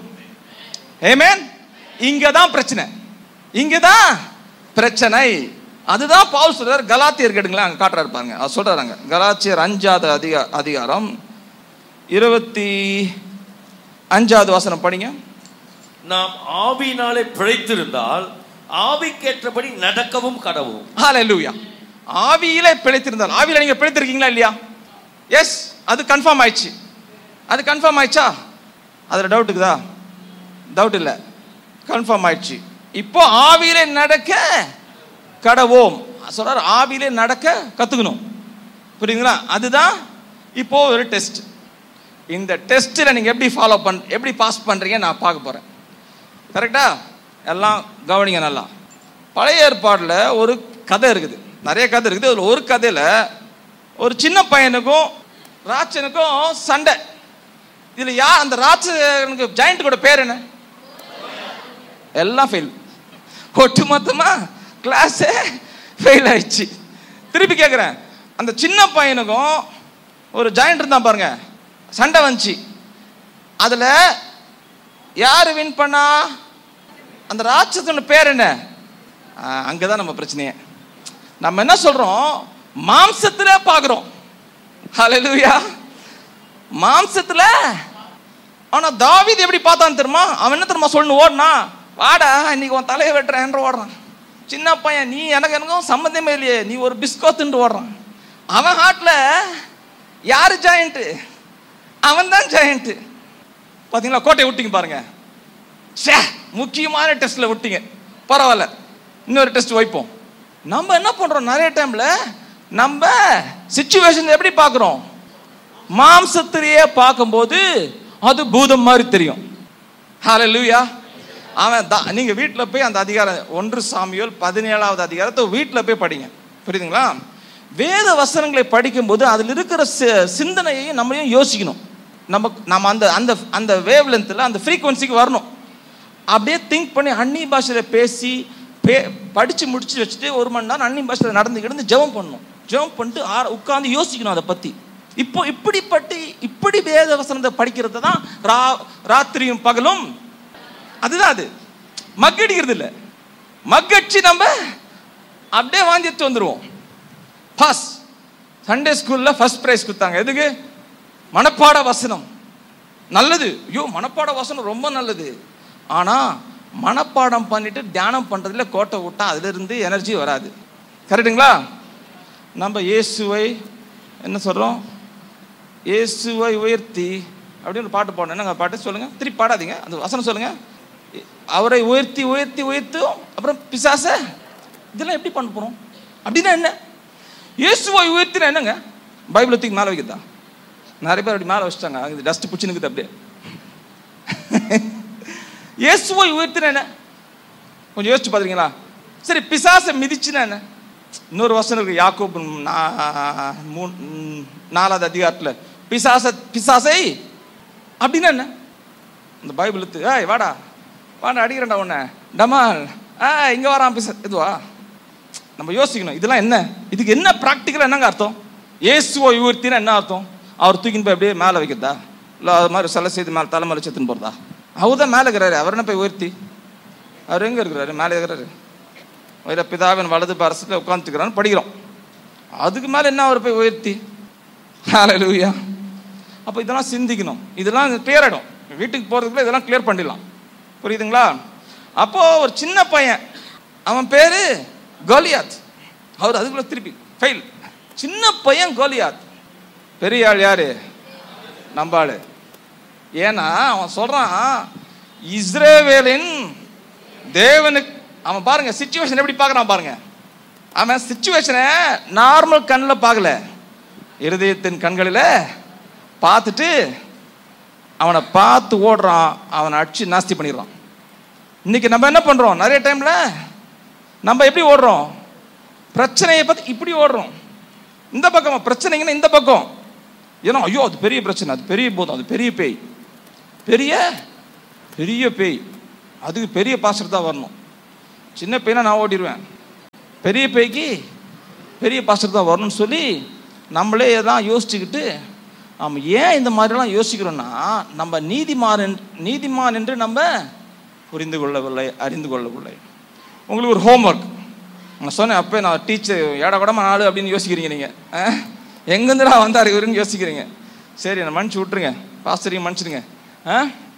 ஏமேன் இங்க தான் பிரச்சனை இங்க தான் பிரச்சனை அதுதான் பவுல் சொல்றார் கலாத்தியர் கேட்டுங்களா அங்க காட்டுறாரு பாருங்க அவர் சொல்றாங்க கலாத்தியர் அஞ்சாவது அதிகா அதிகாரம் இருபத்தி அஞ்சாவது வசனம் படிங்க நாம் ஆவியினாலே பிழைத்திருந்தால் ஆவிக்கேற்றபடி நடக்கவும் கடவும் ஹalleluya ஆவியிலே பிழைத்திருந்தால் ஆவியில நீங்க பிழைத்திருக்கீங்களா இல்லையா எஸ் அது கன்ஃபார்ம் ஆயிடுச்சு அது கன்ஃபார்ம் ஆயிடுச்சா அதுல டவுட் இருக்குதா டவுட் இல்ல கன்ஃபார்ம் ஆயிடுச்சு இப்போ ஆவியிலே நடக்க கடவோம் சொல்றாரு ஆவியிலே நடக்க கத்துக்கணும் புரியுதுங்களா அதுதான் இப்போ ஒரு டெஸ்ட் இந்த டெஸ்ட்டில் நீங்கள் எப்படி ஃபாலோ பண் எப்படி பாஸ் பண்ணுறீங்க நான் பார்க்க போகிறேன் கரெக்டா எல்லாம் கவனிங்க நல்லா பழைய ஏற்பாடில் ஒரு கதை இருக்குது நிறைய கதை இருக்குது அதில் ஒரு கதையில் ஒரு சின்ன பையனுக்கும் ராட்சனுக்கும் சண்டை இதில் யார் அந்த ராட்சனுக்கு ஜாயிண்ட் கூட பேர் என்ன எல்லாம் ஃபெயில் ஒட்டு மொத்தமா கிளாஸே ஃபெயில் ஆயிடுச்சு திருப்பி கேட்குறேன் அந்த சின்ன பையனுக்கும் ஒரு ஜாயிண்ட் இருந்தான் பாருங்க சண்டை வந்துச்சு அதில் யார் வின் பண்ணா அந்த ராட்சசனோட பேர் என்ன அங்கே தான் நம்ம பிரச்சனையே நம்ம என்ன சொல்கிறோம் மாம்சத்தில் பார்க்குறோம் ஹalleluya மாம்சத்தில் ஆனால் தாவீது எப்படி பார்த்தான்னு தெரியுமா அவன் என்ன தெரியுமா சொல்லணும் ஓடுனா வாடா இன்னைக்கு உன் தலையை வெட்டுறேன்ற ஓடுறான் சின்ன பையன் நீ எனக்கு எனக்கும் சம்மந்தமே இல்லையே நீ ஒரு பிஸ்கோத்துன்ட்டு ஓடுறான் அவன் ஹார்ட்ல யாரு ஜாயிண்ட்டு அவன் தான் ஜாயிண்ட்டு பார்த்தீங்களா கோட்டையை விட்டீங்க பாருங்க ச்சே முக்கியமான டெஸ்ட்டில் விட்டீங்க பரவாயில்ல இன்னொரு டெஸ்ட் வைப்போம் நம்ம என்ன பண்ணுறோம் நிறைய டைமில் நம்ம சுச்சுவேஷன் எப்படி பார்க்குறோம் மாம்சத்திலேயே பார்க்கும்போது அது பூதம் மாதிரி தெரியும் ஹalleluya அவன் தான் நீங்கள் வீட்டில் போய் அந்த அதிகாரம் ஒன்று சாமியோல் பதினேழாவது அதிகாரத்தை வீட்டில் போய் படிங்க புரியுதுங்களா வேத வசனங்களை படிக்கும்போது அதில் இருக்கிற சி- சிந்தனையையும் நம்மளையும் யோசிக்கணும் நம்ம நம்ம அந்த அந்த அந்த வேவ் லென்த்தில் அந்த ஃப்ரீக்குவன்சிக்கு வரணும் அப்படியே திங்க் பண்ணி அன்னி பாஷையில் பேசி பே படித்து முடிச்சு வச்சுட்டு ஒரு மணி நேரம் அன்னி பாஷையில் நடந்து கிடந்து ஜெபம் பண்ணணும் ஜெபம் பண்ணிட்டு ஆர உட்காந்து யோசிக்கணும் அதை பற்றி இப்போ இப்படிப்பட்டு இப்படி வேத வசனத்தை படிக்கிறது தான் ரா ராத்திரியும் பகலும் அதுதான் அது மக்கடிக்கிறது இல்லை மக்கடிச்சு நம்ம அப்படியே வாங்கிட்டு வந்துடுவோம் பாஸ் சண்டே ஸ்கூலில் ஃபர்ஸ்ட் ப்ரைஸ் கொடுத்தாங்க எதுக்கு மனப்பாட வசனம் நல்லது ஐயோ மனப்பாட வசனம் ரொம்ப நல்லது ஆனால் மனப்பாடம் பண்ணிட்டு தியானம் பண்ணுறதுல கோட்டை விட்டா அதிலிருந்து எனர்ஜி வராது கரெக்டுங்களா நம்ம இயேசுவை என்ன சொல்கிறோம் இயேசுவை உயர்த்தி அப்படின்னு ஒரு பாட்டு பாடணும் என்னங்க பாட்டு சொல்லுங்கள் திருப்பி பாடாதீங்க அந்த வசனம் சொல்லுங்கள் அவரை உயர்த்தி உயர்த்தி உயர்த்தும் அப்புறம் பிசாச இதெல்லாம் எப்படி பண்ண போகிறோம் அப்படின்னா என்ன இயேசுவை உயர்த்தினா என்னங்க பைபிளை தூக்கி மேலே வைக்கிறதா நிறைய பேர் அப்படி மேலே வச்சுட்டாங்க அது டஸ்ட் பிடிச்சினுக்குது அப்படியே இயேசுவை உயர்த்தின என்ன கொஞ்சம் யோசிச்சு பார்த்துருக்கீங்களா சரி பிசாசை மிதிச்சுனா என்ன இன்னொரு வசனம் இருக்கு யாக்கோப் நா- மூ- ம், நாலாவது அதிகாரத்தில் பிசாச பிசாசை அப்படின்னா என்ன இந்த பைபிள் எடுத்து ஏய் வாடா வாடா அடிக்கிறேன்டா உன்னை டமால் ஆ இங்கே வரான் பிசா இதுவா நம்ம யோசிக்கணும் இதெல்லாம் என்ன இதுக்கு என்ன ப்ராக்டிக்கலாக என்னங்க அர்த்தம் இயேசுவை உயர்த்தினா என்ன அர்த்தம் அவர் தூக்கின்னு போய் அப்படியே மேலே வைக்கிறதா இல்லை அது மாதிரி சிலை செய்து மேலே தலைமலை செத்துன்னு போகிறதா அவர் தான் மேலே இருக்கிறாரு அவர் என்ன போய் உயர்த்தி அவர் எங்கே இருக்கிறாரு மேலே இருக்கிறாரு வயிற பிதாவின் வலது பரசத்தில் உட்காந்துக்கிறான்னு படிக்கிறோம் அதுக்கு மேலே என்ன அவர் போய் உயர்த்தி ஹalleluya அப்போ இதெல்லாம் சிந்திக்கணும் இதெல்லாம் கிளியர் ஆகிடும் வீட்டுக்கு போகிறதுக்குள்ள இதெல்லாம் கிளியர் பண்ணிடலாம் புரியுதுங்களா அப்போ ஒரு சின்ன பையன் அவன் பேரு கோலியாத் அவர் அதுக்குள்ள திருப்பி ஃபெயில் சின்ன பையன் கோலியாத் பெரிய ஆள் யாரு நம்ம ஆளு ஏன்னா அவன் சொல்றான் இஸ்ரேவேலின் தேவனுக்கு அவன் பாருங்க சுச்சுவேஷன் எப்படி பார்க்கறான் பாருங்க அவன் சுச்சுவேஷனை நார்மல் கண்ணில் பார்க்கல இருதயத்தின் கண்களில் பார்த்துட்டு அவனை பார்த்து ஓடுறான் அவனை அடிச்சு நாஸ்தி பண்ணிடுறான் இன்னைக்கு நம்ம என்ன பண்றோம் நிறைய டைம்ல நம்ம எப்படி ஓடுறோம் பிரச்சனையை பத்தி இப்படி ஓடுறோம் இந்த பக்கம் பிரச்சனைங்கன்னா இந்த பக்கம் ஏன்னா ஐயோ அது பெரிய பிரச்சனை அது பெரிய போதும் அது பெரிய பேய் பெரிய பெரிய பேய் அதுக்கு பெரிய பாஸ்டர் தான் வரணும் சின்ன பையனா நான் ஓடிடுவேன் பெரிய பேய்க்கு பெரிய பாஸ்டர் தான் வரணும்னு சொல்லி நம்மளே எல்லாம் யோசிச்சுக்கிட்டு நம்ம ஏன் இந்த மாதிரிலாம் யோசிக்கிறோம்னா நம்ம நீதிமான் என்று- நீதிமான் என்று நம்ம புரிந்து கொள்ளவில்லை அறிந்து கொள்ளவில்லை உங்களுக்கு ஒரு ஹோம்ஒர்க் நான் சொன்னேன் அப்போ நான் டீச்சர் ஏடா கூடமா நாள் அப்படின்னு யோசிக்கிறீங்க நீங்கள் எங்கேருந்துடா வந்தார் இவருன்னு யோசிக்கிறீங்க சரி நான் மன்னிச்சு விட்ருங்க பாஸ்டரையும் மன்னிச்சிடுங்க ஆ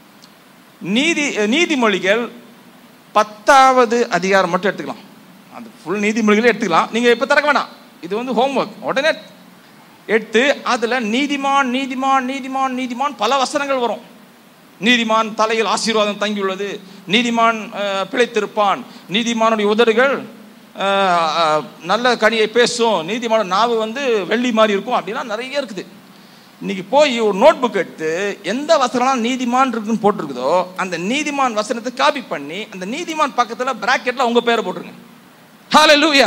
நீதி நீதிமொழிகள் பத்தாவது அதிகாரம் மட்டும் எடுத்துக்கலாம் அந்த ஃபுல் நீதிமொழிகளே எடுத்துக்கலாம் நீங்கள் இப்போ திறக்க வேணாம் இது வந்து ஹோம்ஒர்க் உடனே எடுத்து அதில் நீதிமான் நீதிமான் நீதிமான் நீதிமான் பல வசனங்கள் வரும் நீதிமான் தலையில் ஆசீர்வாதம் தங்கியுள்ளது நீதிமான் அஹ், பிழைத்திருப்பான் நீதிமானுடைய உதடுகள் அஹ், அஹ், நல்ல கனியை பேசும் நீதிமான நாவு வந்து வெள்ளி மாதிரி இருக்கும் அப்படிலாம் நிறைய இருக்குது இன்னைக்கு போய் ஒரு நோட் புக் எடுத்து எந்த வசனம் நீதிமான் இருக்குன்னு போட்டிருக்குதோ அந்த நீதிமான் வசனத்தை காப்பி பண்ணி அந்த நீதிமான் பக்கத்தில் பிராக்கெட்ல உங்க பேரை போட்டுருங்க ஹalleluya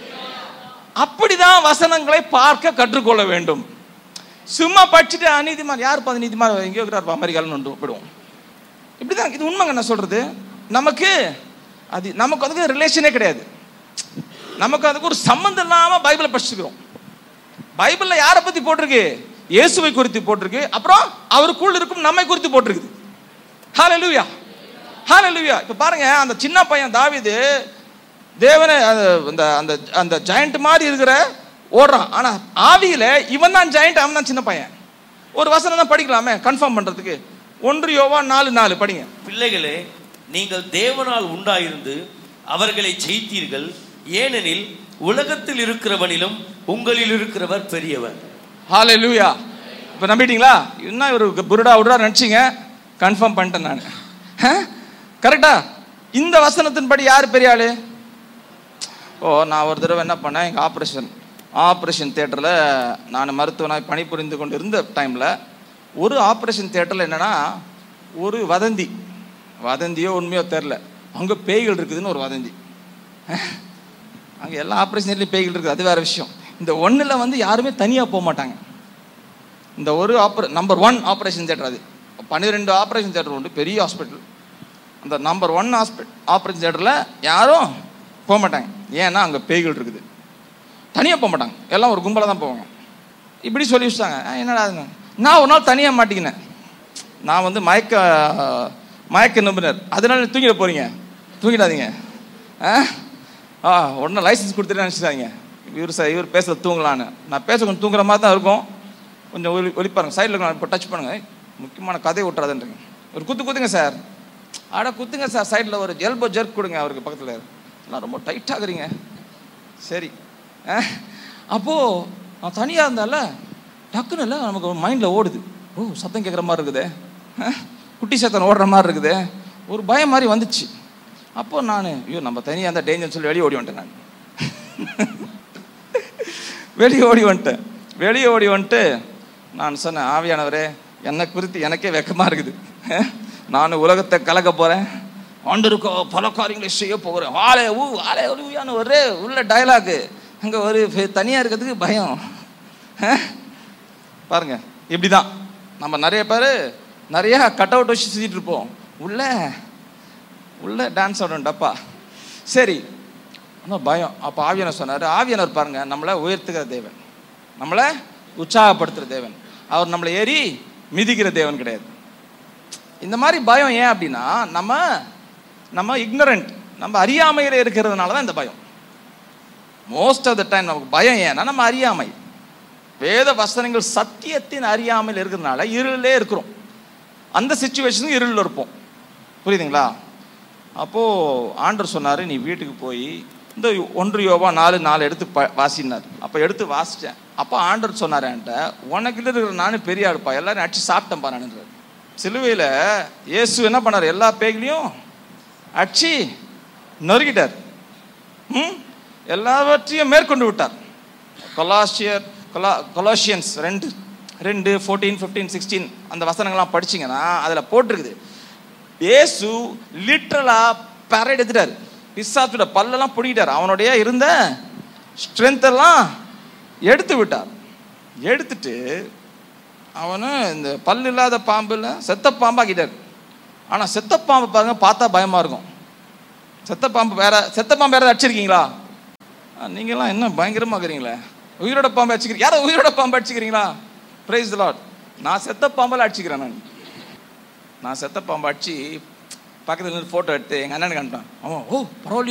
அப்படிதான் வசனங்களை பார்க்க கற்றுக்கொள்ள வேண்டும் சும்மா படிச்சுட்டு "ஆ, நீதிமான் யார் பாது நீதிமான் எங்கேயோ இருக்கிறார் அமெரிக்காவில் வந்து போயிடுவோம் இப்படிதான் இது உண்மைங்க நான் சொல்றது நமக்கு அது நமக்கு அதுக்கு ரிலேஷனே கிடையாது நமக்கு அதுக்கு ஒரு சம்மந்தம் இல்லாம பைபிளை படிச்சுக்கிறோம் பைபிள்ல யாரை பத்தி போட்டிருக்கு இயேசுவை குறித்து போட்டிருக்கு அப்புறம் அவருக்குள் இருக்கும் நம்மை குறித்து போட்டிருக்குது ஹalleluya ஹalleluya இப்ப பாருங்க அந்த சின்ன பையன் தாவீது தேவனை அந்த- அந்த அந்த அந்த ஜெயண்ட் மாதிரி இருக்கிற ஓடுறான் ஆனா ஆவியில இவன் தான் ஜெயண்ட் அவன் தான் சின்ன பையன் ஒரு வசனம் தான் படிக்கலாமே கன்ஃபார்ம் பண்றதுக்கு ஒன்று யோவா நாலு நாலு படிங்க பிள்ளைகளே நீங்கள் தேவனால் உண்டாயிருந்து அவர்களை ஜெயித்தீர்கள் ஏனெனில் உலகத்தில் இருக்கிறவனிலும் உங்களில் இருக்கிறவர் பெரியவர் ஹalleluya இப்போ நம்பிட்டீங்களா என்ன ஒரு புருடா விடுறா நினச்சிங்க கன்ஃபார்ம் பண்ணிட்டேன் நான் கரெக்டா இந்த வசனத்தின்படி யார் பெரிய ஆளு ஓ நான் ஒரு தடவை என்ன பண்ணேன் எங்கள் ஆப்ரேஷன் ஆப்ரேஷன் தேட்டரில் நான் மருத்துவனாய் பணிபுரிந்து கொண்டு இருந்த டைமில் ஒரு ஆப்ரேஷன் தேட்டரில் என்னன்னா ஒரு வதந்தி வதந்தியோ உண்மையோ தெரில அங்கே பேய்கள் இருக்குதுன்னு ஒரு வதந்தி அங்கே எல்லா ஆப்ரேஷன்லேயும் பேய்கள் இருக்குது அது வேற விஷயம் இந்த ஒன்றில் வந்து யாருமே தனியாக போக மாட்டாங்க இந்த ஒரு ஆப்ரே நம்பர் ஒன் ஆப்ரேஷன் தேட்டர் அது பன்னிரெண்டு ஆப்ரேஷன் தேட்டர் உண்டு பெரிய ஹாஸ்பிட்டல் அந்த நம்பர் ஒன் ஹாஸ்பிட் ஆப்ரேஷன் தேட்டரில் யாரும் போக மாட்டாங்க ஏன்னா அங்கே பேய்கள் இருக்குது தனியாக போக மாட்டாங்க எல்லாம் ஒரு கும்பலாக தான் போவாங்க இப்படி சொல்லி வச்சுட்டாங்க "ஆ, என்னடா இது?" நான் ஒரு நாள் தனியாக மாட்டிக்கினேன் நான் வந்து மயக்க மயக்க நிபுணர் அதனால தூங்கிட போகிறீங்க தூங்கிடாதீங்க ஆ ஆ உடனே லைசன்ஸ் கொடுத்துட்டு நினச்சிட்டாங்க இவர் சார் இவர் பேச தூங்கலான்னு நான் பேச கொஞ்சம் தூங்குற மாதிரி தான் இருக்கும் கொஞ்சம் ஒலி ஒலிப்பாருங்க சைடில் இப்போ டச் பண்ணுங்க ஏய், முக்கியமான கதை விட்டுறாதுன்றீங்க ஒரு குத்து குத்துங்க சார் அட குத்துங்க சார் சைடில் ஒரு எல்போ ஜெர்க் கொடுங்க அவருக்கு பக்கத்தில் எல்லாம் ரொம்ப டைட்டாகிறீங்க சரி அஹ், அப்போ நான் தனியாக இருந்தால டக்குன்னு இல்லை நமக்கு மைண்டில் ஓடுது ஓ சத்தம் கேட்குற மாதிரி இருக்குதே அஹ், குட்டி சத்தம் ஓடுற மாதிரி இருக்குதே ஒரு பயம் மாதிரி வந்துச்சு அப்போ நான் ஐயோ நம்ம தனியாக இருந்தால் டேஞ்சர்னு சொல்லி வெளியே ஓடி வந்துட்டேன் நான் வெளியே ஓடி வந்துட்டேன் வெளியே ஓடி வந்துட்டு நான் சொன்னேன் ஆவியானவரே என்னை குறித்து எனக்கே வெக்கமாக இருக்குது நான் உலகத்தை கலக்க போகிறேன் ஆண்டருக்கோ பல காரியங்களை செய்ய போகிறேன் வாழை ஊ வாழை ஊயான ஒரே உள்ள டயலாகு அங்கே ஒரு தனியாக இருக்கிறதுக்கு பயம் அஹ்? பாருங்க இப்படி தான் நம்ம நிறைய பேர் நிறைய கட் அவுட் வச்சு சுற்றிட்டு இருப்போம் உள்ள உள்ள டான்ஸ் ஆடணும் டப்பா சரி ஆனால் பயம் அப்போ ஆவியானர் சொன்னார் ஆவியானர் பாருங்க நம்மளை உயர்த்துகிற தேவன் நம்மளை உற்சாகப்படுத்துகிற தேவன் அவர் நம்மளை ஏறி மிதிக்கிற தேவன் கிடையாது இந்த மாதிரி பயம் ஏன் அப்படின்னா நம்ம நம்ம இக்னரண்ட் நம்ம அறியாமையில் இருக்கிறதுனால தான் இந்த பயம் மோஸ்ட் ஆஃப் த டைம் நமக்கு பயம் ஏன்னா நம்ம அறியாமை வேத வசனங்கள் சத்தியத்தின் அறியாமையில் இருக்கிறதுனால இருளிலே இருக்கிறோம் அந்த சுச்சுவேஷனுக்கு இருளில் இருப்போம் புரியுதுங்களா அப்போது ஆண்டர் சொன்னார் நீ வீட்டுக்கு போய் இந்த ஒன்று யோவா நாலு நாலு எடுத்து ப வாசினார் அப்போ எடுத்து வாசித்தேன் அப்போ ஆண்டர் சொன்னார் என்கிட்ட உனக்கிட்ட இருக்கிற நானும் பெரிய ஆளுப்பா எல்லாரும் அடிச்சு சாப்பிட்டேன் பாருன்றார் சிலுவையில் இயேசு என்ன பண்ணார் எல்லா பேய்களையும் அடிச்சு நொறுக்கிட்டார் ம் எல்லாவற்றையும் மேற்கொண்டு விட்டார் கொலாசியர் கொலா கொலாசியன்ஸ் ரெண்டு ரெண்டு ஃபோர்டீன் ஃபிஃப்டீன் சிக்ஸ்டீன் அந்த வசனங்கள்லாம் படிச்சீங்கன்னா அதில் போட்டிருக்குது இயேசு லிட்ரலாக பரேட் எடுத்துட்டார் பிசாசோட பல்லெல்லாம் பிடிக்கிட்டார் அவனுடைய இருந்த ஸ்ட்ரென்த் எல்லாம் எடுத்து விட்டார் எடுத்துட்டு அவனு இந்த பல்லு இல்லாத பாம்புல செத்த பாம்பாக்கிட்டார் ஆனால் செத்த பாம்பு பாருங்க பார்த்தா பயமாக இருக்கும் செத்த பாம்பு வேற செத்த பாம்பு வேற அடிச்சிருக்கீங்களா ஆ, நீங்கெல்லாம் என்ன பயங்கரமா இருக்கிறீங்களே உயிரோட பாம்பு அடிச்சுக்கிறீங்க யாரோ உயிரோட பாம்பு அடிச்சுக்கிறீங்களா பிரைஸ் லாட் நான் செத்த பாம்பெல்லாம் அடிச்சுக்கிறேன் நான் நான் செத்த பாம்பு அடிச்சு பக்கத்துல இருந்து ஃபோட்டோ எடுத்து எங்கள் அண்ணனுக்கு அனுப்பிட்டேன் அவன் ஓ பரவாயில்லையே